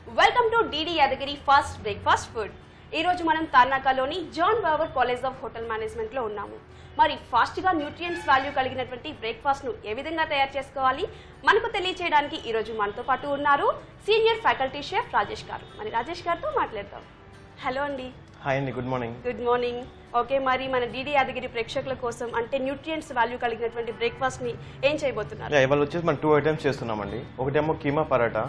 Welcome to DD Yadagiri fast breakfast food ఈ రోజు మనం తార్నాకలోని John Bower college of hotel management లో ఉన్నాము మరి ఫాస్ట్ గా న్యూట్రియంట్స్ వాల్యూ కలిగినటువంటి బ్రేక్ఫాస్ట్ ను ఏ విధంగా తయారు చేసుకోవాలి మనకు తెలియచేయడానికి ఈ రోజు మనతో పాటు ఉన్నారు సీనియర్ ఫ్యాకల్టీ షెఫ్ రాజేష్ గారు మరి రాజేష్ గారితో మాట్లాడతాం హలో అండి హాయ్ అండి good morning good morning okay మరి మన డిడి యాదగిరి ప్రేక్షకుల కోసం అంటే న్యూట్రియంట్స్ వాల్యూ కలిగినటువంటి బ్రేక్ఫాస్ట్ ని ఏం చేయబోతున్నారు యా, ఇవాళ వచ్చేసి మనం టూ ఐటమ్స్ చేస్తున్నామండి ఒకటేమో కీమా పరాటా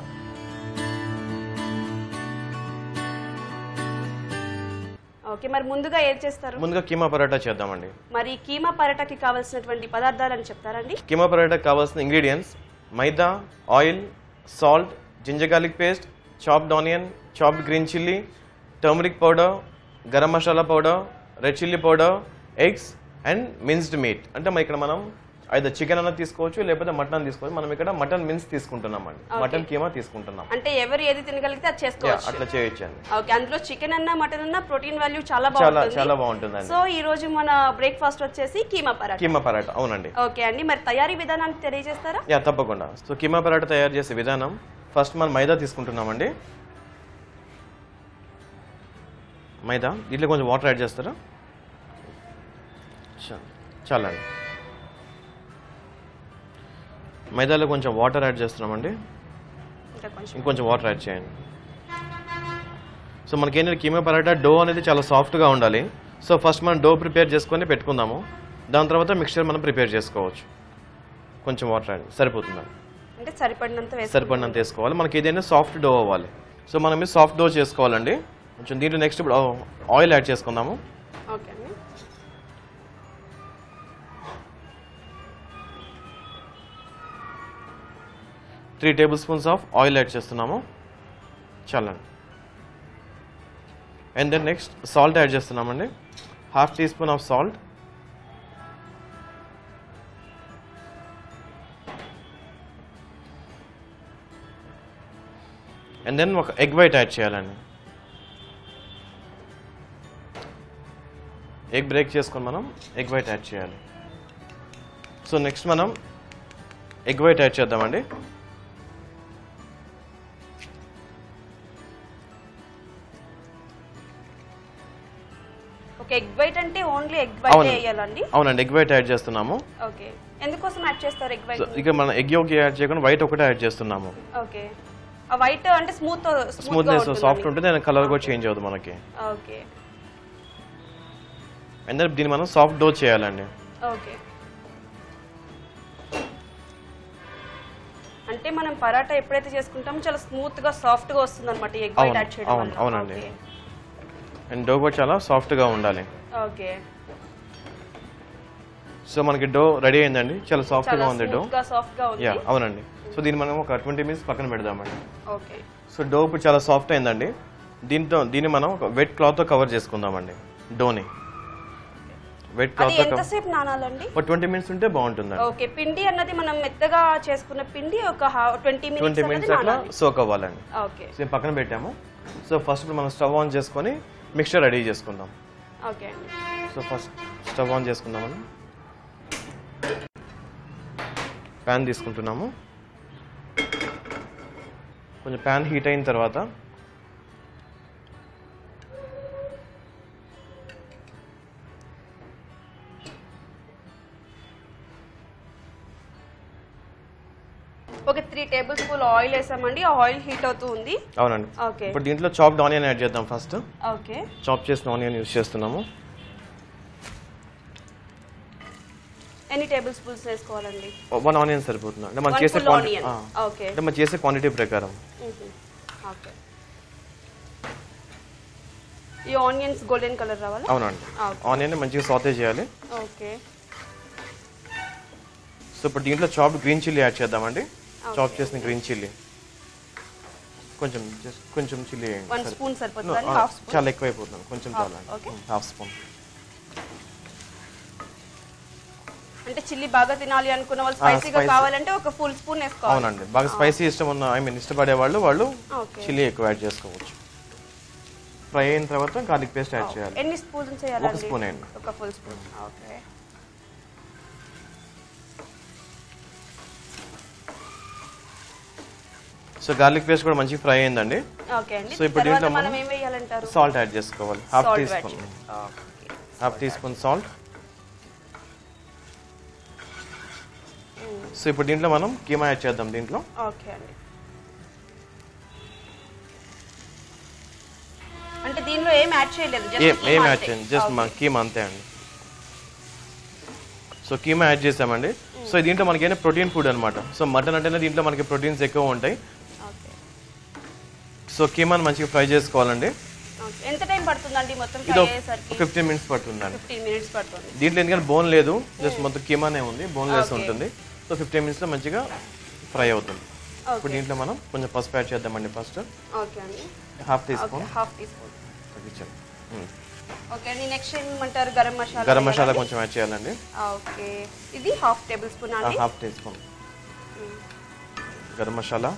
ఓకే మరి ముందుగా ఏం చేస్తారు ముందుగా కీమా పరాటా చేద్దామండి మరి కీమా పరోటాకి కావాల్సినటువంటి పదార్థాలని చెప్తారండి కీమా పరాటాకి కావాల్సిన ingredients maida oil salt ginger garlic paste chopped onion chopped green chilli turmeric powder garam masala powder red chilli powder eggs and minced meat అంటే మనం ఇక్కడ మనం అయితే చికెన్ అన్న తీసుకోవచ్చు లేకపోతే మటన్ తీసుకోవచ్చు మనం ఇక్కడ మటన్ మిన్స్ తీసుకుంటున్నామండి మటన్ కీమా తీసుకుంటున్నాం అంటే ఎవరు ఏది తినగలిగితే అది యా, చేసుకోవచ్చు అట్లా చేయొచ్చండి ఓకే అందులో చికెన్ అన్నా మటన్ అన్నా ప్రోటీన్ వాల్యూ చాలా చాలా బాగుంటుంది చాలా బాగుంటుందండి సో ఈ రోజు మన బ్రేక్ఫాస్ట్ వచ్చేసి కీమా పరాటా కీమా పరాటా అవునండి ఓకే అండి మరి తయారీ విధానాన్ని తెలియజేస్తారా యా తప్పకుండా సో కీమా పరాటా తయారు చేసే విధానం ఫస్ట్ మనం మైదా తీసుకుంటున్నామండి మైదా దీంట్లో కొంచెం వాటర్ యాడ్ చేస్తారా చా- చాలండి మైదాలో కొంచెం వాటర్ యాడ్ చేస్తున్నామండి ఇంకా కొంచెం ఇంకొంచెం వాటర్ యాడ్ చేయండి సో మనకేంటంటే కీమా పరాటా డో అనేది చాలా సాఫ్ట్గా ఉండాలి సో ఫస్ట్ మనం డో ప్రిపేర్ చేసుకొని పెట్టుకుందాము దాని తర్వాత మిక్చర్ మనం ప్రిపేర్ చేసుకోవచ్చు కొంచెం వాటర్ యాడ్ సరిపోతుందండి అంటే సరిపడినంత వేసి సరిపడినంత వేసుకోవాలి మనకి ఏదైనా సాఫ్ట్ డో అవ్వాలి సో మనం ఇది సాఫ్ట్ డో చేసుకోవాలండి కొంచెం దీంట్లో నెక్స్ట్ ఇప్పుడు ఆయిల్ యాడ్ చేసుకుందాము ఓకే అండి three tablespoons of oil add చేస్తున్నాము చాలండి and then next salt add చేస్తున్నామండి half teaspoon of salt and then ఒక ఎగ్ వైట్ యాడ్ చేయాలండి ఎగ్ బ్రేక్ చేసుకొని మనం ఎగ్ వైట్ యాడ్ చేయాలి సో నెక్స్ట్ మనం ఎగ్ వైట్ యాడ్ చేద్దామండి ఓకే ఎగ్ వైట్ అంటే ఓన్లీ ఎగ్ వైట్ అవును. వేయాలండి అవునండి ఎగ్ వైట్ యాడ్ చేస్తున్నాము ఓకే ఎందుకోసం యాడ్ చేస్తారు ఎగ్ సో వైట్ ఇక మనం ఎగ్ యోగి యాడ్ చేయకుండా వైట్ ఒకటే యాడ్ చేస్తున్నాము ఓకే ఆ వైట్ అంటే స్మూత్ స్మూత్నెస్ సాఫ్ట్ ఉంటుంది దాని కలర్ కూడా చేంజ్ అవుతుంది మనకి ఓకే అండ్ దెన్ దీన్ని మనం సాఫ్ట్ డో చేయాలండి ఓకే అంటే మనం పరాటా ఎప్పుడైతే చేసుకుంటామో చాలా స్మూత్ గా సాఫ్ట్ గా వస్తుంది అనమాట ఎగ్ వైట్ అవును, యాడ్ చేయడం అవును, వల్ల. అవునండి. ఓకే. అండ్ డో కూడా చాలా సాఫ్ట్గా ఉండాలి ఓకే సో మనకి డో రెడీ అయిందండి చాలా సాఫ్ట్గా చాలా ఉంది డో స్మూత్ గా సాఫ్ట్ గా ఉంది యా అవునండి సో దీన్ని మనం ఒక ట్వంటీ మినిట్స్ పక్కన పెడదామండి ఓకే సో డో ఇప్పుడు చాలా సాఫ్ట్ అయిందండి దీంతో దీన్ని మనం ఒక వెట్ క్లాత్తో కవర్ చేసుకుందామండి డోని వెట్ అది క్లాత్తో ఎంతసేపు నానాలండి ఒక ట్వంటీ మినిట్స్ ఉంటే బాగుంటుందండి ఓకే పిండి అన్నది మనం మెత్తగా చేసుకున్న పిండి ఒక ట్వంటీ ట్వంటీ మినిట్స్ మినిట్స్ అన్నది అట్లా నానాలి సోక్ అవ్వాలండి ఓకే సో ఇది పక్కన పెట్టాము సో ఫస్ట్ ఇప్పుడు మనం స్టవ్ ఆన్ చేసుకొని మిక్చర్ రెడీ చేసుకుందాం ఓకే అండి సో ఫస్ట్ స్టవ్ ఆన్ చేసుకుందామని ప్యాన్ తీసుకుంటున్నాము కొంచెం ప్యాన్ హీట్ అయిన తర్వాత ఒక త్రీ టేబుల్ స్పూన్ ఆయిల్ వేసామండి ఆ ఆయిల్ హీట్ అవుతూ ఉంది అవునండి ఓకే ఇప్పుడు దీంట్లో చాప్డ్ ఆనియన్ యాడ్ చేద్దాం ఫస్ట్ ఓకే చాప్ చేసిన ఆనియన్ యూస్ చేస్తున్నాము ఎన్ని టేబుల్ స్పూన్స్ వేసుకోవాలండి వన్ ఆనియన్ సరిపోతుంది అంటే మనం One చేసే full క్వాంటిటీ onion. ఓకే అంటే మనం చేసే క్వాంటిటీ ప్రకారం మ్మ్. ఓకే ఈ ఆనియన్స్ గోల్డెన్ కలర్ రావాలా అవునండి ఓకే. ఆనియన్ మంచిగా సాతే చేయాలి ఓకే సో ఇప్పుడు దీంట్లో చాప్డ్ గ్రీన్ చిల్లీ యాడ్ చేద్దామండి చాప్ చేసిన గ్రీన్ చిల్లీ కొంచెం జస్ట్ కొంచెం చిల్లీ వన్ స్పూన్ సరిపోతుందండి హాఫ్ స్పూన్ చాలా ఎక్కువ అయిపోతుంది కొంచెం Half, చాలా okay. హాఫ్ స్పూన్ అంటే చిల్లీ బాగా తినాలి అనుకున్న వాళ్ళు స్పైసీగా spicy. కావాలంటే ఒక ఫుల్ స్పూన్ వేసుకోవాలి అవునండి బాగా స్పైసీ ఇష్టం ఉన్న ఐ మీన్ ఇష్టపడే వాళ్ళు వాళ్ళు ఓకే చిల్లీ ఎక్కువ యాడ్ చేసుకోవచ్చు ఫ్రై అయిన తర్వాత గార్లిక్ పేస్ట్ యాడ్ చేయాలి ఎన్ని స్పూన్స్ చేయాలండి ఒక స్పూన్ వేయండి ఒక full spoon okay so garlic paste కూడా మంచిగా ఫ్రై అయిందండి ఓకే అండి సో ఇప్పుడు తర్వాత దీంట్లో మనం ఏం వేయాలంటారు సాల్ట్ యాడ్ చేసుకోవాలి half tea salt spoon half teaspoon salt so ఇప్పుడు దీంట్లో మనం కీమా యాడ్ చేద్దాం దీంట్లో ఓకే అండి అంటే దీనిలో ఏం యాడ్ చేయలేదు ఏం జస్ట్ ఏం యాడ్ చేయండి జస్ట్ మా కీమా అంతే అండి సో కీమా యాడ్ చేసామండి సో దీంట్లో మనకి ఏంటంటే ప్రోటీన్ ఫుడ్ అనమాట సో మటన్ అంటేనే దీంట్లో మనకి ప్రోటీన్స్ ఎక్కువ ఉంటాయి ఓకే సో కీమాని మంచిగా ఫ్రై చేసుకోవాలండి ఓకే ఎంత టైం పడుతుందండి మొత్తం ఇది ఫ్రై అయ్యేసరికి ఫిఫ్టీన్ మినిట్స్ పడుతుందండి ఫిఫ్టీన్ మినిట్స్ పడుతుంది దీంట్లో ఎందుకంటే బోన్ లేదు జస్ట్ మొత్తం కీమానే ఉంది బోన్లెస్ Okay. ఉంటుంది సో ఫిఫ్టీన్ మినిట్స్లో మంచిగా ఫ్రై అవుతుంది ఇప్పుడు ఓకే దీంట్లో మనం కొంచెం పసుపు యాడ్ చేద్దామండి ఫస్ట్ ఓకే అండి half tea okay spoon half teaspoon తగ్గించండి ఓకే అండి నెక్స్ట్ ఏమంటారు గరం మసాలా గరం మసాలా వేయాలండి? కొంచెం యాడ్ చేయాలండి ఓకే ఇది హాఫ్ టేబుల్ స్పూన్ అండి half teaspoon garam masala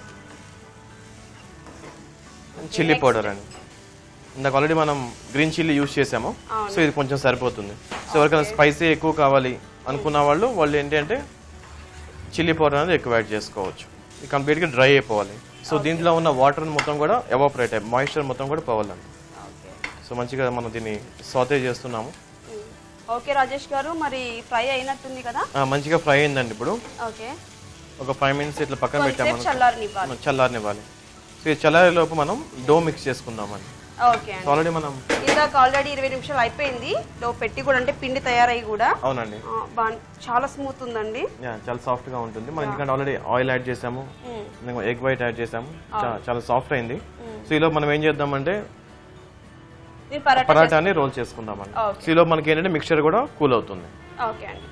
chilli next. Powder అండి ఇందాక ఆల్రెడీ మనం గ్రీన్ చిల్లీ యూజ్ చేసాము అవును. సో ఇది కొంచెం సరిపోతుంది సో ఎవరికైనా స్పైసీ ఎక్కువ కావాలి అనుకున్న వాళ్ళు వాళ్ళు ఏంటి అంటే చిల్లీ పౌడర్ అనేది ఎక్కువ యాడ్ చేసుకోవచ్చు ఇది కంప్లీట్గా డ్రై అయిపోవాలి సో దీంట్లో ఉన్న వాటర్ మొత్తం కూడా ఎవాపరేట్ అయ్యి మాయిశ్చర్ మొత్తం కూడా పోవాలండి ఓకే సో మంచిగా మనం దీన్ని సాతే చేస్తున్నాము ఓకే రాజేష్ గారు మరి ఫ్రై అయినట్టుంది కదా ఆ, మంచిగా ఫ్రై అయిందండి ఇప్పుడు ఓకే ఒక ఫైవ్ మినిట్స్ ఇట్లా పక్కన కొంచెంసేపు పెట్టాము చల్లారనివ్వాలి చల్లారనివ్వాలి సో ఈ చల్లారే లోపు మనం డో మిక్స్ చేసుకుందామండి ఓకే అండి ఆల్రెడీ మనం ఇందాక ఆల్రెడీ ఇరవై నిమిషాలు అయిపోయింది లో పెట్టి కూడా అంటే పిండి తయారయ్యి కూడా అవునండి ఆ, బా- చాలా స్మూత్ ఉందండి యా, చాలా సాఫ్ట్ గా ఉంటుంది మనం ఎందుకంటే ఆల్రెడీ ఆయిల్ యాడ్ చేసాము ఎగ్ వైట్ యాడ్ చేసాము చా- చాలా సాఫ్ట్ అయింది సో ఈలో మనం ఏం చేద్దామంటే మీరు పరాటా పరాటాని రోల్ చేసుకుందామండి Okay. సో ఈలో మనకి ఏంటంటే మిక్చర్ కూడా కూల్ అవుతుంది ఓకే అండి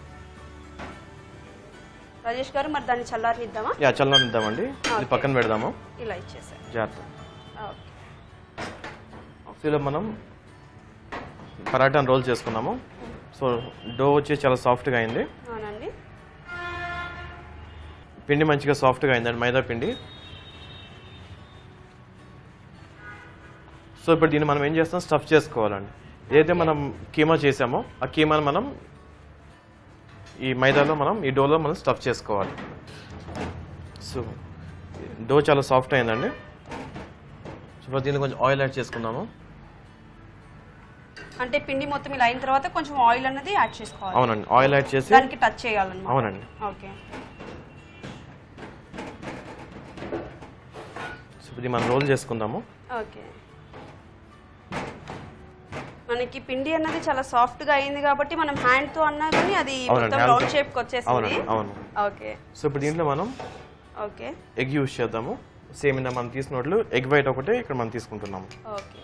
రాజేష్ గారు మరి దాన్ని చల్లారనిద్దామా యా చల్లనిద్దామండి ఇది Okay. పక్కన పెడదాము ఇలా ఇచ్చేసారు జాగ్రత్త ఓకే సో ఈలో మనం పరాటాని రోల్ చేసుకున్నాము సో డో వచ్చి చాలా సాఫ్ట్గా అయింది అవునండి పిండి మంచిగా సాఫ్ట్గా అయిందండి మైదా పిండి సో ఇప్పుడు దీన్ని మనం ఏం చేస్తాం స్టఫ్ చేసుకోవాలండి ఏదైతే మనం కీమా చేసామో ఆ కీమాని మనం ఈ మైదాలో మనం ఈ డోలో మనం స్టఫ్ చేసుకోవాలి సో డో చాలా సాఫ్ట్ అయిందండి సో ఇప్పుడు దీన్ని కొంచెం ఆయిల్ యాడ్ చేసుకుందాము అంటే పిండి మొత్తం ఇలా అయిన తర్వాత కొంచెం ఆయిల్ అన్నది యాడ్ చేసుకోవాలి అవునండి ఆయిల్ యాడ్ చేసి దానికి టచ్ చేయాలన్నమాట అవునండి ఓకే సో ఇప్పుడు ఇది మనం రోల్ చేసుకుందాము ఓకే మనకి పిండి అన్నది చాలా సాఫ్ట్ గా అయింది కాబట్టి మనం హ్యాండ్ తో అన్నా కానీ అది అవునండి, మొత్తం hand రౌండ్ తో- షేప్ కి వచ్చేసింది అవునండి అవును ఓకే సో ఇప్పుడు దీంట్లో మనం ఓకే ఎగ్ యూజ్ చేద్దాము సేమ్ ఇందా మనం తీసుకున్నట్లు ఎగ్ వైట్ ఒకటే ఇక్కడ మనం తీసుకుంటున్నాము ఓకే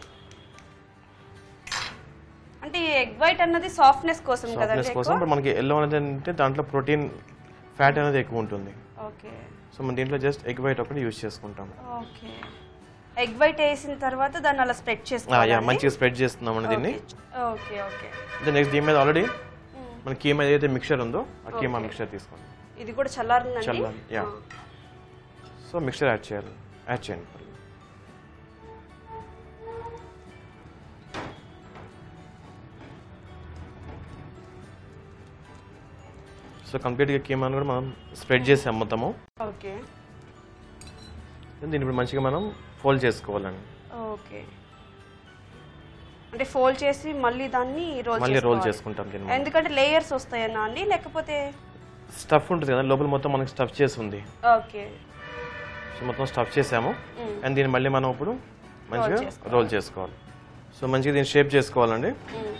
అంటే ఈ ఎగ్ వైట్ అన్నది సాఫ్ట్నెస్ కోసం కదండి సాఫ్ట్నెస్ కోసం ఇప్పుడు మనకి ఎల్లో అనేది అంటే దాంట్లో ప్రోటీన్ ఫ్యాట్ అనేది ఎక్కువ ఉంటుంది ఓకే సో మనం దీంట్లో జస్ట్ ఎగ్ వైట్ ఒకటి యూజ్ చేసుకుంటాము ఓకే ఎగ్ వైట్ వేసిన తర్వాత దాన్ని అలా స్ప్రెడ్ యా చేసుకోవాలి మంచిగా స్ప్రెడ్ చేస్తున్నామండి దీన్ని ఓకే ఓకే నెక్స్ట్ దీని మీద ఆల్రెడీ మన కీమా ఏదైతే మిక్చర్ ఉందో ఆ కీమా మిక్చర్ తీసుకోండి ఇది కూడా చల్లారిందండి చల్లారి, yeah. సో మిక్చర్ యాడ్ చేయాలి యాడ్ చేయండి సో కంప్లీట్గా కీమాను కూడా మనం స్ప్రెడ్ చేసాం మొత్తము ఓకే దీన్ని ఇప్పుడు మంచిగా మనం ఫోల్డ్ చేసుకోవాలండి ఓకే అంటే ఫోల్డ్ చేసి మళ్ళీ దాన్ని రోల్ మళ్ళీ రోల్ చేసుకుంటాం దీన్ని ఎందుకంటే లేయర్స్ వస్తాయన్నా అండి లేకపోతే స్టఫ్ ఉంటుంది కదా లోపల మొత్తం మనకి స్టఫ్ చేసి ఉంది ఓకే సో మొత్తం స్టఫ్ చేసాము Mm. అండ్ దీన్ని మళ్ళీ మనం ఇప్పుడు మంచిగా చేసుకోవాలి. రోల్ చేసుకోవాలి సో మంచిగా దీన్ని షేప్ చేసుకోవాలండి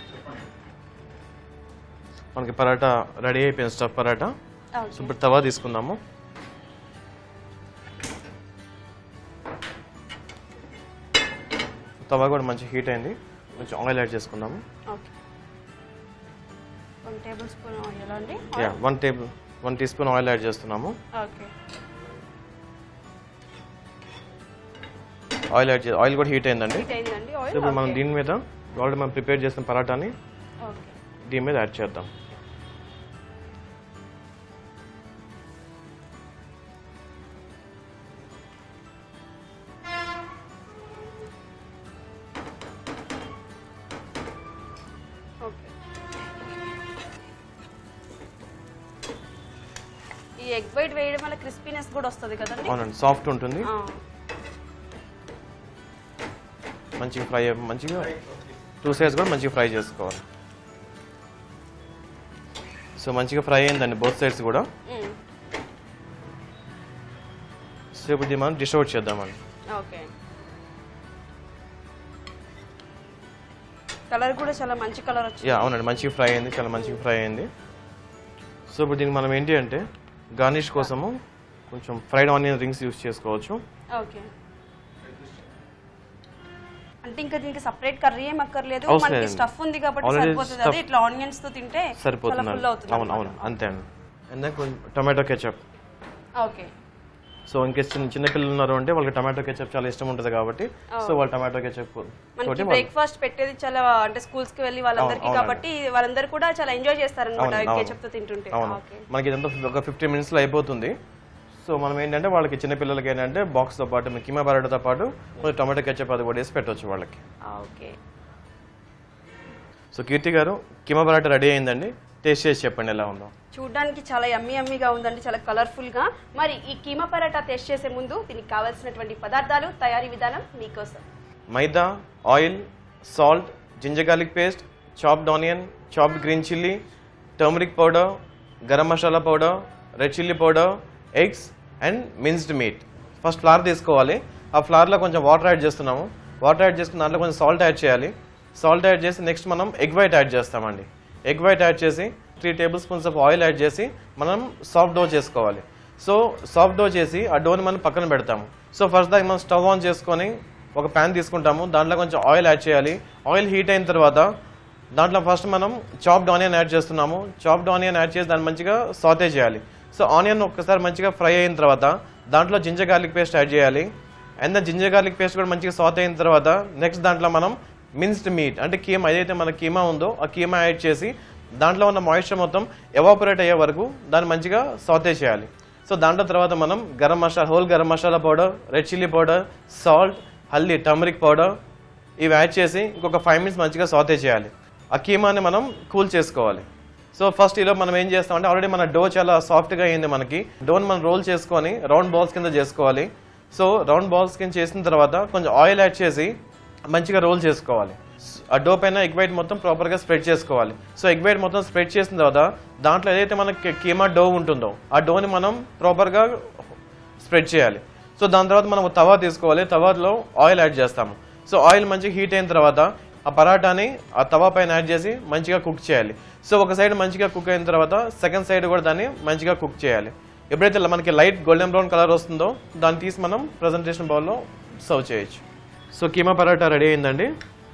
మనకి పరాటా రెడీ అయిపోయింది స్టఫ్ పరాటా సో ఓకే ఇప్పుడు తవా తీసుకుందాము తవా కూడా మంచి హీట్ అయింది కొంచెం ఆయిల్ యాడ్ చేసుకుందాము okay one tablespoon oil అండి yeah one table one teaspoon oil add చేస్తున్నాము ఓకే ఆయిల్ యాడ్ చే ఆయిల్ కూడా హీట్ అయిందండి హీట్ అయిందండి సో ఆయిల్ ఇప్పుడు మనం దీని మీద ఆల్రెడీ మనం ప్రిపేర్ చేసిన పరాటాని ఓకే దీని మీద యాడ్ చేద్దాం ఓకే ఈ ఎగ్ వైట్ వేయడం వల్ల క్రిస్పీనెస్ కూడా వస్తుంది కదండి అవునండి సాఫ్ట్ ఉంటుంది ఆ, మంచిగా ఫ్రై మంచిగా టూ సైడ్స్ కూడా మంచిగా ఫ్రై చేసుకోవాలి సో మంచిగా ఫ్రై అయిందండి బోత్ సైడ్స్ కూడా మ్, సో ఇప్పుడు దీన్ని మనం డిష్ అవుట్ చేద్దామండి ఓకే కలర్ కూడా చాలా మంచి కలర్ వచ్చింది యా అవునండి మంచిగా ఫ్రై అయింది చాలా మంచిగా ఫ్రై అయింది సో ఇప్పుడు దీనికి మనం ఏంటి అంటే గార్నిష్ కోసము కొంచెం ఫ్రైడ్ ఆనియన్ రింగ్స్ యూస్ చేసుకోవచ్చు ఓకే అంటే ఇంకా దీనికి సపరేట్ కర్రీ ఏం అక్కర్లేదు అవసరం మనకి లేదండి. స్టఫ్ ఉంది కాబట్టి Already సరిపోతుంది stuff- అదే ఇట్లా ఆనియన్స్ తో తింటే చాలా సరిపోతుంది ఫుల్ అవుతుంది అవును అవును అంతే అండి అండ్ దెన్ కొంచెం టొమాటో కెచప్ ఓకే సో ఇంకే చిన్న చిన్న పిల్లలు ఉన్నారు అంటే వాళ్ళకి టమాటో కెచప్ చాలా ఇష్టం ఉంటుంది కాబట్టి సో వాళ్ళు టమాటో కెచప్ మనకి తోటి బ్రేక్ఫాస్ట్ పెట్టేది చాలా అంటే స్కూల్స్ కి వెళ్ళి వాళ్ళందరికీ అవును, కాబట్టి వాళ్ళందరూ కూడా చాలా ఎంజాయ్ చేస్తారన్నమాట అవును, అవును. కేచప్ తో తింటుంటే అవును ఓకే మనకి ఇదంతా ఒక ఫిఫ్టీన్ మినిట్స్లో అయిపోతుంది సో మనం ఏంటంటే వాళ్ళకి చిన్న పిల్లలకి ఏంటంటే బాక్స్తో పాటు మీ కిమా పరాటాతో పాటు కొంచెం టమాటో కెచప్ అది కూడా వేసి పెట్టవచ్చు వాళ్ళకి ఓకే సో కీర్తి గారు కిమా పరాటా రెడీ అయిందండి టేస్ట్ చేసి చెప్పండి ఎలా ఉందో చూడడానికి చాలా యమ్మీ యమ్మీగా ఉందండి చాలా కలర్ఫుల్ గా మరి ఈ కీమా పరాటా టెస్ట్ చేసే ముందు దీనికి కావాల్సినటువంటి పదార్థాలు తయారీ విధానం మీకోసం maida oil salt ginger garlic paste chopped onion chopped green chilli turmeric powder garam masala powder red chilli powder eggs and minced meat first flour తీసుకోవాలి ఆ ఫ్లవర్లో కొంచెం వాటర్ యాడ్ చేస్తున్నాము వాటర్ యాడ్ చేసుకున్న దాంట్లో కొంచెం సాల్ట్ యాడ్ చేయాలి సాల్ట్ యాడ్ చేసి నెక్స్ట్ మనం ఎగ్ వైట్ యాడ్ చేస్తామండి ఎగ్ వైట్ యాడ్ చేసి three tablespoons of oil add చేసి మనం సాఫ్ట్ డో చేసుకోవాలి సో సాఫ్ట్ డో చేసి ఆ డోని మనం పక్కన పెడతాము సో ఫస్ట్ దాకా మనం స్టవ్ ఆన్ చేసుకొని ఒక ప్యాన్ తీసుకుంటాము దాంట్లో కొంచెం ఆయిల్ యాడ్ చేయాలి ఆయిల్ హీట్ అయిన తర్వాత దాంట్లో ఫస్ట్ మనం చాప్డ్ ఆనియన్ యాడ్ చేస్తున్నాము చాప్డ్ ఆనియన్ యాడ్ చేసి దాన్ని మంచిగా సాతే చేయాలి సో ఆనియన్ ఒక్కసారి మంచిగా ఫ్రై అయిన తర్వాత దాంట్లో జింజర్ గార్లిక్ పేస్ట్ యాడ్ చేయాలి అండ్ దాని జింజర్ గార్లిక్ పేస్ట్ కూడా మంచిగా సాత్ అయిన తర్వాత నెక్స్ట్ దాంట్లో మనం మిన్స్డ్ మీట్ అంటే కీమా ఏదైతే మన కీమా ఉందో ఆ కీమా యాడ్ చేసి దాంట్లో ఉన్న మాయిశ్చర్ మొత్తం ఎవాపరేట్ అయ్యే వరకు దాన్ని మంచిగా సాతే చేయాలి సో దాంట్లో తర్వాత మనం garam masala whole garam masala powder red chilli powder salt haldi turmeric powder ఇవి యాడ్ చేసి ఇంకొక ఫైవ్ మినిట్స్ మంచిగా సాతే చేయాలి ఆ కీమాని మనం కూల్ చేసుకోవాలి సో ఫస్ట్ ఈలో మనం ఏం చేస్తామంటే ఆల్రెడీ మన డో చాలా సాఫ్ట్గా అయింది మనకి డోని మనం రోల్ చేసుకొని రౌండ్ బాల్స్ కింద చేసుకోవాలి సో రౌండ్ బాల్స్ కింద చేసిన తర్వాత కొంచెం ఆయిల్ యాడ్ చేసి మంచిగా రోల్ చేసుకోవాలి ఆ డో పైన ఎగ్ వైట్ మొత్తం ప్రాపర్గా స్ప్రెడ్ చేసుకోవాలి సో ఎగ్ వైట్ మొత్తం స్ప్రెడ్ చేసిన తర్వాత దాంట్లో ఏదైతే మనకి కీమా డో ఉంటుందో ఆ డోని మనం ప్రాపర్గా స్ప్రెడ్ చేయాలి సో దాని తర్వాత మనం ఒక తవా తీసుకోవాలి తవాలో ఆయిల్ యాడ్ చేస్తాము సో ఆయిల్ మంచిగా హీట్ అయిన తర్వాత ఆ పరాటాని ఆ తవా పైన యాడ్ చేసి మంచిగా కుక్ చేయాలి సో ఒక సైడ్ మంచిగా కుక్ అయిన తర్వాత సెకండ్ సైడ్ కూడా దాన్ని మంచిగా కుక్ చేయాలి ఎప్పుడైతే మనకి లైట్ గోల్డెన్ బ్రౌన్ కలర్ వస్తుందో దాన్ని తీసి మనం ప్రజెంటేషన్ బౌల్లో సర్వ్ చేయొచ్చు సో కీమా పరాటా రెడీ అయిందండి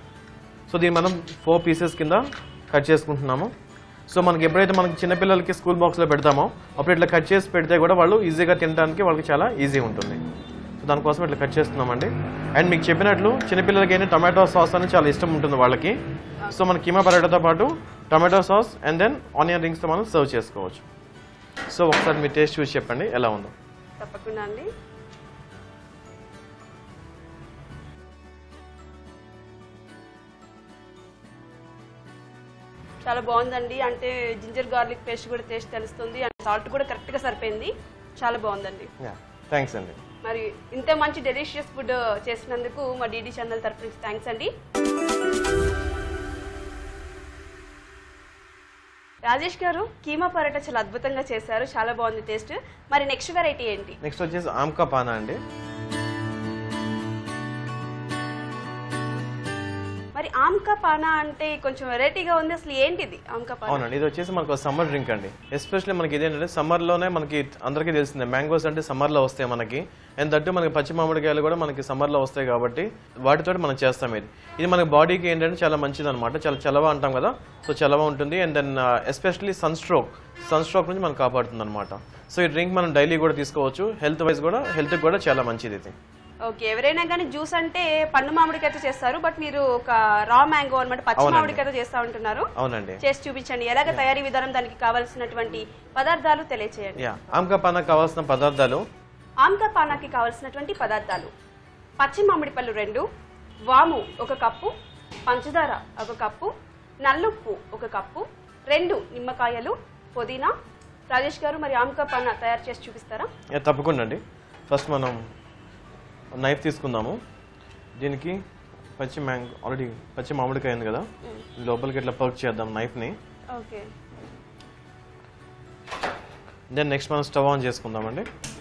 సో దీన్ని మనం ఫోర్ పీసెస్ కింద కట్ చేసుకుంటున్నాము సో మనకి ఎప్పుడైతే మనకి చిన్నపిల్లలకి స్కూల్ బాక్స్లో పెడతామో అప్పుడు ఇట్లా కట్ చేసి పెడితే కూడా వాళ్ళు ఈజీగా తినడానికి వాళ్ళకి చాలా ఈజీ ఉంటుంది సో దానికోసం ఇట్లా కట్ చేస్తున్నామండి అండ్ మీకు చెప్పినట్లు చిన్నపిల్లలకి అయినా టమాటో సాస్ అని చాలా ఇష్టం ఉంటుంది వాళ్ళకి సో మన కీమా పరాటాతో పాటు tomato sauce and then onion రింగ్స్తో మనం సర్వ్ చేసుకోవచ్చు సో ఒకసారి మీ టేస్ట్ చూసి చెప్పండి ఎలా ఉందో తప్పకుండా అండి చాలా బాగుందండి అంటే జింజర్ గార్లిక్ పేస్ట్ కూడా టేస్ట్ తెలుస్తుంది అండ్ సాల్ట్ కూడా కరెక్ట్గా సరిపోయింది చాలా బాగుందండి యా థ్యాంక్స్ అండి మరి ఇంత మంచి డెలిషియస్ ఫుడ్ చేసినందుకు మా డీడీ ఛానల్ తరఫు నుంచి థ్యాంక్స్ అండి రాజేష్ గారు కీమా పరోటా చాలా అద్భుతంగా చేశారు చాలా బాగుంది టేస్ట్ మరి నెక్స్ట్ వెరైటీ ఏంటి నెక్స్ట్ వచ్చేసి ఆమ్కా పానా అండి మరి ఆమ్కా పానా అంటే కొంచెం వెరైటీగా ఉంది అసలు ఏంటిది ఆమ్కా పానా అవునండి ఇది వచ్చేసి మనకు సమ్మర్ డ్రింక్ అండి ఎస్పెషల్లీ మనకి ఇదేంటంటే సమ్మర్లోనే మనకి అందరికీ తెలిసిందే మ్యాంగోస్ అంటే సమ్మర్లో వస్తాయి మనకి అండ్ దట్టు మనకి పచ్చి మామిడికాయలు కూడా మనకి సమ్మర్లో వస్తాయి కాబట్టి వాటితో మనం చేస్తాం ఇది ఇది మన బాడీకి ఏంటంటే చాలా మంచిది అనమాట చాలా చలవ అంటాం కదా సో చలవ ఉంటుంది and then especially sunstroke sunstroke నుంచి మనం కాపాడుతుంది అనమాట సో ఈ డ్రింక్ మనం డైలీ కూడా తీసుకోవచ్చు హెల్త్ వైజ్ కూడా హెల్త్కి కూడా చాలా మంచిది ఇది ఓకే ఎవరైనా కానీ జ్యూస్ అంటే పండు మామిడికాయతో చేస్తారు బట్ మీరు ఒక రా మ్యాంగో అనమాట పచ్చి అవునండి. మామిడికాయతో చేస్తా ఉంటున్నారు అవునండి చేసి చూపించండి ఎలాగ తయారీ విధానం దానికి కావాల్సినటువంటి పదార్థాలు తెలియచేయండి యా ఆమ్కా పానా కావాల్సిన పదార్థాలు ఆమ్కా పానాకి కావలసినటువంటి పదార్థాలు పచ్చి మామిడి పళ్ళు రెండు వాము ఒక కప్పు పంచదార ఒక కప్పు నల్లుప్పు ఒక కప్పు రెండు నిమ్మకాయలు పుదీనా రాజేష్ గారు మరి ఆమ్కా పన్న తయారు చేసి చూపిస్తారా యా, తప్పకుండా అండి ఫస్ట్ మనం నైఫ్ తీసుకుందాము దీనికి పచ్చి మ్యాంగో ఆల్రెడీ పచ్చి మామిడికాయ ఉంది కదా లోపలికి ఇట్లా పర్క్ చేద్దాం నైఫ్ని ఓకే దెన్ నెక్స్ట్ మనం స్టవ్ ఆన్ చేసుకుందామండి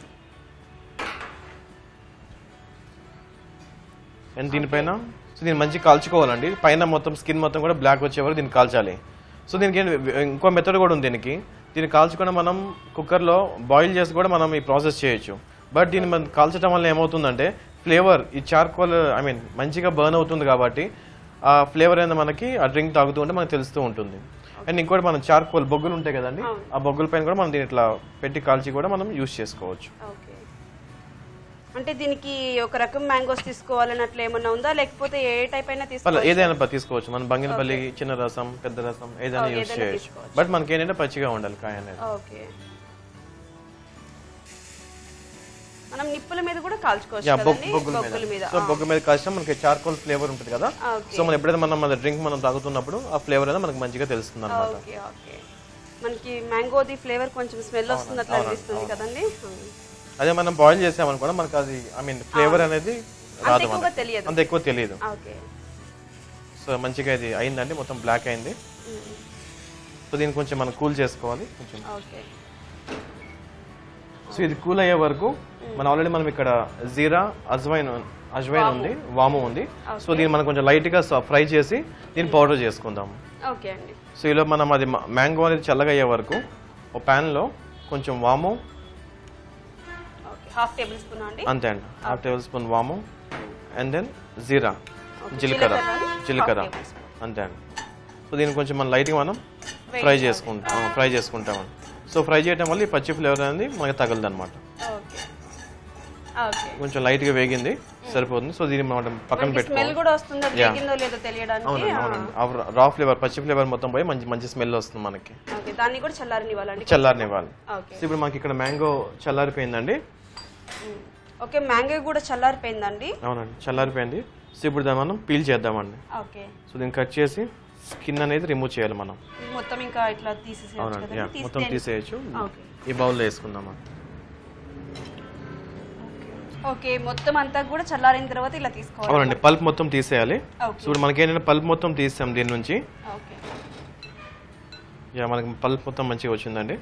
అండ్ దీనిపైన సో దీన్ని మంచిగా కాల్చుకోవాలండి పైన మొత్తం స్కిన్ మొత్తం కూడా బ్లాక్ వచ్చే వరకు దీన్ని కాల్చాలి సో దీనికి ఏంటి- ఇంకో మెథడ్ కూడా ఉంది దీనికి దీన్ని కాల్చుకొని మనం కుక్కర్లో బాయిల్ చేసి కూడా మనం ఈ ప్రాసెస్ చేయొచ్చు బట్ దీన్ని మనం కాల్చడం వల్ల ఏమవుతుందంటే ఫ్లేవర్ ఈ చార్కోల్ ఐ మీన్ మంచిగా బర్న్ అవుతుంది కాబట్టి ఆ ఫ్లేవర్ అనేది మనకి ఆ డ్రింక్ తాగుతూ ఉంటే మనకు తెలుస్తూ ఉంటుంది అండ్ ఇంకోటి మనం చార్కోల్ బొగ్గులు ఉంటాయి కదండి అవును. ఆ బొగ్గుల పైన కూడా మనం దీన్ని ఇట్లా పెట్టి కాల్చి కూడా మనం యూస్ చేసుకోవచ్చు ఓకే అంటే దీనికి ఒక రకం మ్యాంగోస్ తీసుకోవాలని అట్లా ఏమన్నా ఉందా లేకపోతే ఏ టైప్ అయినా పర్లేదు, తీసుకోవాలి ఏదైనా ప- తీసుకోవచ్చు మనం బంగినపల్లి చిన్న రసం పెద్ద రసం ఏదైనా ఓకే, యూస్ ఏదైనా చేయొచ్చు తీసుకోవచ్చు. బట్ మనకి ఏంటంటే పచ్చిగా ఉండాలి కాయ అనేది ఓకే మనం నిప్పుల మీద కూడా కాల్చుకోవచ్చు యా బొగ్గు కదండి బొగ్గుల బొగ్గుల మీద మీద సో బొగ్గు మీద కాల్చినా మనకి చార్కోల్ ఫ్లేవర్ ఉంటుంది కదా ఓకే సో మనం ఎప్పుడైతే మనం మన డ్రింక్ మనం తాగుతున్నప్పుడు ఆ ఫ్లేవర్ అనేది మనకి మంచిగా తెలుస్తుంది అనమాట ఓకే ఓకే మనకి మ్యాంగోది ఫ్లేవర్ కొంచెం స్మెల్ వస్తుంది అట్లా అనిపిస్తుంది కదండి అదే మనం బాయిల్ చేసామనుకోండి మనకి అది ఐ మీన్ ఫ్లేవర్ అనేది అంత రాదు ఎక్కువగా మనకి తెలియదు అంత ఎక్కువ తెలియదు ఓకే సో మంచిగా ఇది అయిందండి మొత్తం బ్లాక్ అయింది సో దీన్ని కొంచెం మనం కూల్ చేసుకోవాలి కొంచెం ఓకే సో ఇది కూల్ అయ్యే వరకు మనం ఆల్రెడీ మనం ఇక్కడ జీరా అజ్వైన్ అజ్వైన్ ఉంది వాము ఉంది సో దీన్ని మనం కొంచెం లైట్ గా ఫ్రై చేసి దీన్ని పౌడర్ చేసుకుందాం ఓకే అండి సో ఇలా మనం అది మ్యాంగో అనేది చల్లగా అయ్యే వరకు ఒక pan లో కొంచెం వాము ఓకే హాఫ్ టేబుల్ స్పూన్ అండి అంతే అండి హాఫ్ టేబుల్ స్పూన్ వాము అండ్ దెన్ జీరా Okay, జీలకర్ర జీలకర్ర, జీలకర్ర half tablespoon. అంతే అండి సో దీన్ని కొంచెం మనం లైట్గా మనం ఫ్రై చేసుకుంటాం ఫ్రై చేసుకుంటామండి సో ఫ్రై చేయడం వల్ల ఈ పచ్చి ఫ్లేవర్ అనేది మనకి తగలదు అనమాట ఓకే ఓకే కొంచెం లైట్గా వేగింది సరిపోతుంది సో దీన్ని మనం పక్కన స్మెల్ పెట్టుకోవాలి కూడా వస్తుంది అది వేగిందో లేదో తెలియడానికి అవునండి అవునండి రా ఫ్లేవర్ పచ్చి ఫ్లేవర్ మొత్తం పోయి మంచి మంచి స్మెల్ వస్తుంది మనకి ఓకే దాన్ని కూడా చల్లారనివ్వాలండి చల్లారనివ్వాలి ఓకే సో ఇప్పుడు మనకి ఇక్కడ మ్యాంగో చల్లారిపోయిందండి మ్మ్. ఓకే మ్యాంగో కూడా చల్లారిపోయిందండి అవునండి చల్లారిపోయింది సో ఇప్పుడు దాన్ని మనం పీల్ చేద్దామండి ఓకే సో దీన్ని కట్ చేసి స్కిన్ అనేది రిమూవ్ చేయాలి మనం ఇది మొత్తం ఇంకా ఇట్లా తీసేసేయచ్చు అవునండి యా కదండి మొత్తం తీస్తే తీసేయచ్చు ఓకే ఈ బౌల్లో వేసుకుందాం ఓకే మొత్తం అంతా కూడా చల్లారిన తర్వాత ఇలా తీసుకోవాలి అవునండి పల్ప్ మొత్తం తీసేయాలి ఓకే సో ఇప్పుడు మనకి ఏంటంటే పల్ప్ మొత్తం తీసాం దీని నుంచి ఓకే యా మనకి పల్ప్ మొత్తం మంచిగా వచ్చిందండి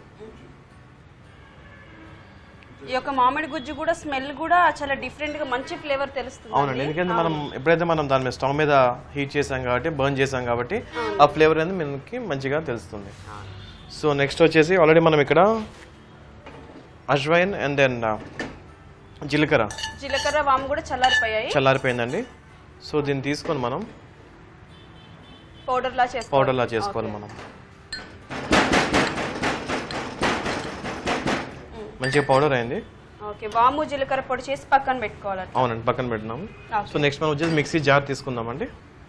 ఈ యొక్క మామిడి గుజ్జు కూడా స్మెల్ కూడా చాలా డిఫరెంట్ గా మంచి ఫ్లేవర్ తెలుస్తుంది అవునండి ఎందుకంటే మనం ఎప్పుడైతే మనం దాని మీద స్టవ్ మీద హీట్ చేసాం కాబట్టి బర్న్ చేసాం కాబట్టి ఆ ఫ్లేవర్ అనేది మనకి మంచిగా తెలుస్తుంది సో నెక్స్ట్ వచ్చేసి ఆల్రెడీ మనం ఇక్కడ అజ్వైన్ అండ్ దెన్ జీలకర్ర జీలకర్ర వాము కూడా చల్లారిపోయాయి చల్లారిపోయిందండి సో దీన్ని తీసుకొని మనం పౌడర్ లా చేసుకోవాలి పౌడర్ లా చేసుకోవాలి మనం మంచిగా పౌడర్ అయింది ఓకే వాము జీలకర్ర పొడి చేసి పక్కన పెట్టుకోవాలి అవునండి పక్కన పెట్టినాము Okay. సో నెక్స్ట్ మనం వచ్చేసి మిక్సీ జార్ తీసుకుందామండి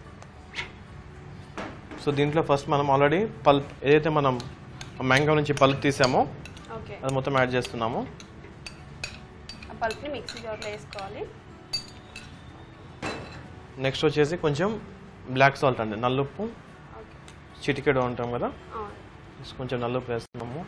సో దీంట్లో ఫస్ట్ మనం ఆల్రెడీ పల్ప్ ఏదైతే మనం మ్యాంగో నుంచి పల్ప్ తీసామో ఓకే అది మొత్తం యాడ్ చేస్తున్నాము ఆ పల్ప్ ని మిక్సీ జార్ లో వేసుకోవాలి నెక్స్ట్ వచ్చేసి కొంచెం బ్లాక్ సాల్ట్ అండి నల్లుప్పు ఓకే చిటికెడు అంటాం కదా అవును. Just కొంచెం నల్లుప్పు వేస్తున్నాము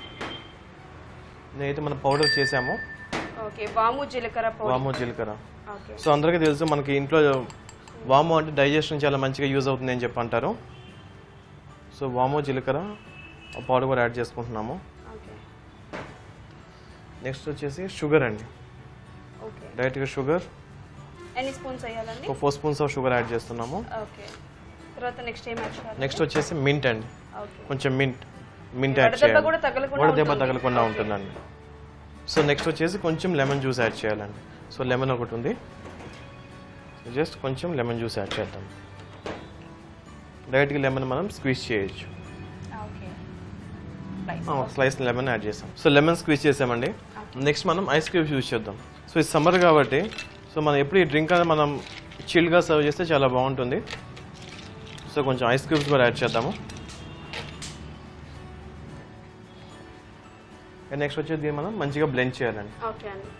నేనైతే మనం పౌడర్ చేసాము ఓకే వాము జీలకర్ర పౌడర్ వాము జీలకర్ర ఓకే సో అందరికీ తెలుసు మనకి ఇంట్లో వాము అంటే డైజెషన్ చాలా మంచిగా యూజ్ అవుతుంది అని చెప్పి అంటారు సో వాము జీలకర్ర పౌడర్ కూడా యాడ్ చేసుకుంటున్నాము ఓకే నెక్స్ట్ వచ్చేసి షుగర్ అండి ఓకే డైరెక్ట్గా షుగర్ ఎన్ని స్పూన్స్ వేయాలండి ఒక four spoons of sugar add చేస్తున్నాము ఓకే తర్వాత నెక్స్ట్ ఏం యాడ్ చేయాలి నెక్స్ట్ వచ్చేసి మింట్ అండి ఓకే కొంచెం మింట్ మింట్ యాడ్ వడదెబ్బ చేయాలి కూడా తగలకుండా వడదెబ్బ ఉంటుంది. తగలకుండా ఉంటుందండి సో నెక్స్ట్ వచ్చేసి కొంచెం లెమన్ జ్యూస్ యాడ్ చేయాలండి సో లెమన్ ఒకటి ఉంది జస్ట్ కొంచెం లెమన్ జ్యూస్ యాడ్ చేద్దాం డైరెక్ట్గా లెమన్ మనం స్క్వీజ్ చేయొచ్చు ఓకే Nice. ఒక స్లైస్ లెమన్ యాడ్ చేసాం సో లెమన్ స్క్వీజ్ చేసామండి నెక్స్ట్ మనం ఐస్ క్యూబ్స్ యూజ్ చేద్దాం సో ఇది సమ్మర్ కాబట్టి సో మనం ఎప్పుడు ఈ డ్రింక్ అనేది మనం చిల్డ్గా సర్వ్ చేస్తే చాలా బాగుంటుంది సో కొంచెం ఐస్ క్యూబ్స్ కూడా యాడ్ చేద్దాము నెక్స్ట్ వచ్చేది దీన్ని మనం మంచిగా బ్లెండ్ చేయాలండి ఓకే అండి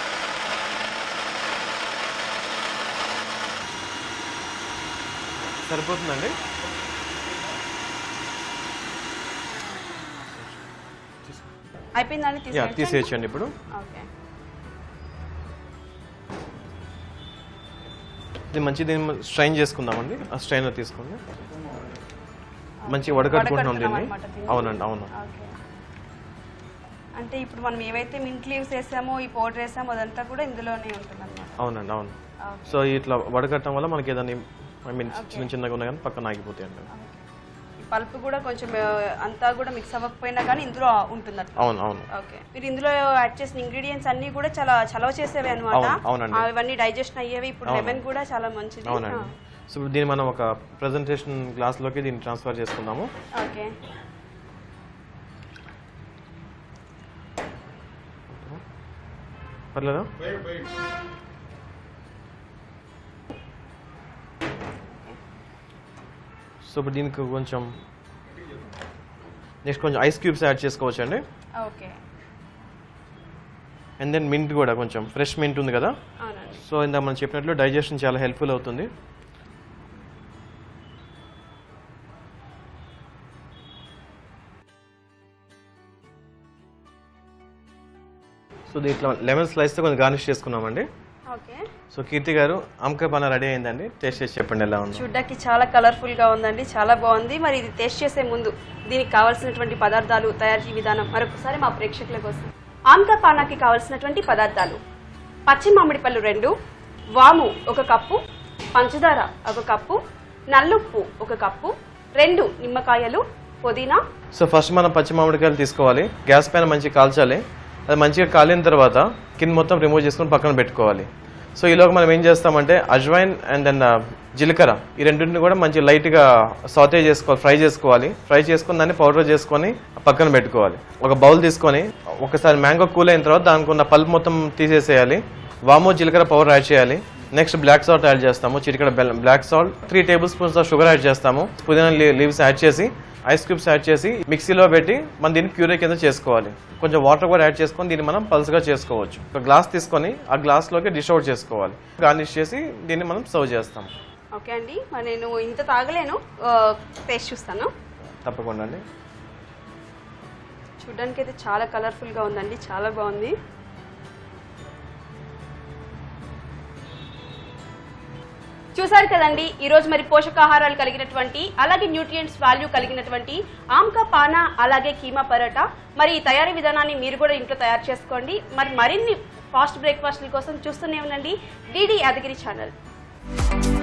సో సరిపోతుందండి అయిపోయిందండి యా తీసేయచ్చా? తీసేయచ్చండి ఇప్పుడు ఓకే ఇది మంచి దీన్ని స్ట్రైన్ చేసుకుందామండి ఆ స్ట్రైనర్ తీసుకోండి మంచిగా వడకట్టుకుంటున్నాం దీన్ని వడకట్టుకున్నాం అన్నమాట దీన్ని. అవునండి అవును ఓకే అంటే ఇప్పుడు మనం ఏవైతే మింట్ లీవ్స్ వేసామో ఈ పౌడర్ వేసామో అదంతా కూడా ఇందులోనే ఉంటుంది అనమాట అవునండి అవును సో ఇట్లా వడకట్టడం వల్ల మనకి ఏదైనా ఐ మీన్ చిన్న చిన్నగా ఉన్నా కానీ పక్కన ఆగిపోతాయి అండి ఈ పల్ప్ కూడా కొంచెం ఆ, అంతా కూడా మిక్స్ అవ్వకపోయినా కానీ ఇందులో ఉంటుంది అట్లా అవును అవును ఓకే మీరు ఇందులో యాడ్ చేసిన ఇంగ్రీడియంట్స్ అన్ని కూడా చాలా చలవ చేసేవి అనమాట అవును, అవునండి. అవన్నీ డైజెషన్ అయ్యేవి ఇప్పుడు లెమన్ కూడా చాలా మంచిది అవునండి సో ఇప్పుడు దీన్ని మనం ఒక ప్రజెంటేషన్ గ్లాస్లోకి దీన్ని ట్రాన్స్ఫర్ చేసుకుందాము ఓకే పర్లేదా సో ఇప్పుడు దీనికి కొంచెం నెక్స్ట్ కొంచెం ఐస్ క్యూబ్స్ యాడ్ చేసుకోవచ్చు అండి ఓకే అండ్ దెన్ మింట్ కూడా కొంచెం ఫ్రెష్ మింట్ ఉంది కదా అవునండి సో ఇందాక మనం చెప్పినట్లు డైజెషన్ చాలా హెల్ప్ఫుల్ అవుతుంది సో దీంట్లో లెమన్ స్లైస్తో కొంచెం గార్నిష్ చేసుకున్నామండి ఓకే సో కీర్తి గారు ఆమ్కాయ పాన రెడీ అయిందండి టేస్ట్ చేసి చెప్పండి ఎలా ఉంది చూడ్డానికి చాలా కలర్ఫుల్ గా ఉందండి చాలా బాగుంది మరి ఇది టేస్ట్ చేసే ముందు దీనికి కావాల్సినటువంటి పదార్థాలు తయారీ విధానం మరొకసారి మా ప్రేక్షకుల కోసం ఆమ్కా పానాకి కావాల్సినటువంటి పదార్థాలు పచ్చి మామిడి పళ్ళు రెండు వాము ఒక కప్పు పంచదార ఒక కప్పు నల్లుప్పు ఒక కప్పు రెండు నిమ్మకాయలు పుదీనా సో ఫస్ట్ మనం పచ్చి మామిడికాయలు తీసుకోవాలి గ్యాస్ పైన మంచిగా కాల్చాలి అది మంచిగా కాలిన తర్వాత కింద మొత్తం రిమూవ్ చేసుకొని పక్కన పెట్టుకోవాలి సో ఈలోగా మనం ఏం చేస్తామంటే అజ్వైన్ అండ్ దెన్ జీలకర్ర ఈ రెండింటిని కూడా మంచి లైట్గా సాటే చేసుకోవాలి ఫ్రై చేసుకోవాలి ఫ్రై చేసుకుని దాన్ని పౌడర్ చేసుకొని పక్కన పెట్టుకోవాలి ఒక బౌల్ తీసుకొని ఒకసారి మ్యాంగో కూల్ అయిన తర్వాత దానికి ఉన్న పల్ప్ మొత్తం తీసేసేయాలి వాము జీలకర్ర పౌడర్ యాడ్ చేయాలి నెక్స్ట్ బ్లాక్ సాల్ట్ యాడ్ చేస్తాము చిటికడ బెల్లం black salt three tablespoons of sugar add చేస్తాము పుదీనా లీవ్స్ యాడ్ చేసి ఐస్ క్యూబ్స్ యాడ్ చేసి మిక్సీలో పెట్టి మనం దీన్ని ప్యూరే కింద చేసుకోవాలి కొంచెం వాటర్ కూడా యాడ్ చేసుకొని దీన్ని మనం పల్స్గా చేసుకోవచ్చు ఒక గ్లాస్ తీసుకొని ఆ గ్లాస్లోకి డిష్ అవుట్ చేసుకోవాలి గార్నిష్ చేసి దీన్ని మనం సర్వ్ చేస్తాం ఓకే అండి మరి నేను ఇంత తాగలేను టేస్ట్ చూస్తాను తప్పకుండా అండి చూడ్డానికి అయితే చాలా కలర్ఫుల్గా ఉందండి చాలా బాగుంది చూసారు కదండి ఈ రోజు మరి పోషకాహారాలు కలిగినటువంటి అలాగే న్యూట్రియంట్స్ వాల్యూ కలిగినటువంటి ఆమ్కా పానా అలాగే కీమా పరోటా మరి ఈ తయారీ విధానాన్ని మీరు కూడా ఇంట్లో తయారు చేసుకోండి మరి మరిన్ని ఫాస్ట్ బ్రేక్ఫాస్ట్ల కోసం చూస్తూనే ఉండండి డిడి యాదగిరి ఛానల్